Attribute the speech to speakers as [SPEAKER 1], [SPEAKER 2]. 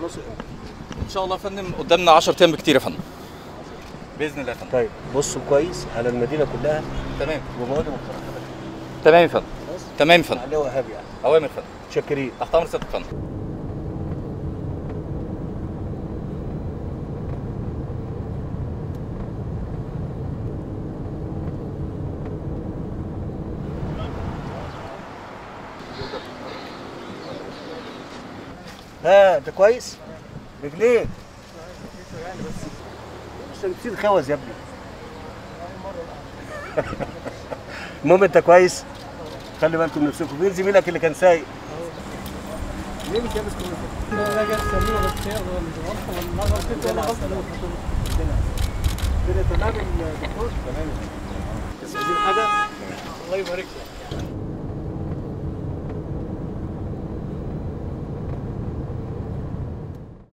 [SPEAKER 1] تخلصوا امتى؟
[SPEAKER 2] ان شاء الله يا فندم قدامنا 10 ايام بكتير يا فندم باذن الله يا فندم
[SPEAKER 1] طيب بصوا كويس على المدينه كلها
[SPEAKER 2] تمام
[SPEAKER 1] ومواد مقترحه
[SPEAKER 2] تمام يا فندم
[SPEAKER 1] خلاص
[SPEAKER 2] تمام يا فندم
[SPEAKER 1] عليه وهاب يعني
[SPEAKER 2] اوامر يا فندم
[SPEAKER 1] متشكرين
[SPEAKER 2] تحت امر سيادتك يا فندم
[SPEAKER 1] ها انت كويس؟ رجليك مش بتصير خوز يا ابني المهم انت كويس خلي بالكم من نفسكم مين زميلك اللي كان سايق؟ ليه مش لابس كويس؟
[SPEAKER 3] لا جت سليمه بس هي الغلطه ولا غلطتي ولا غلطه
[SPEAKER 1] كده تمام الدكتور؟ تمام بس عايزين حاجه؟
[SPEAKER 3] الله يبارك لك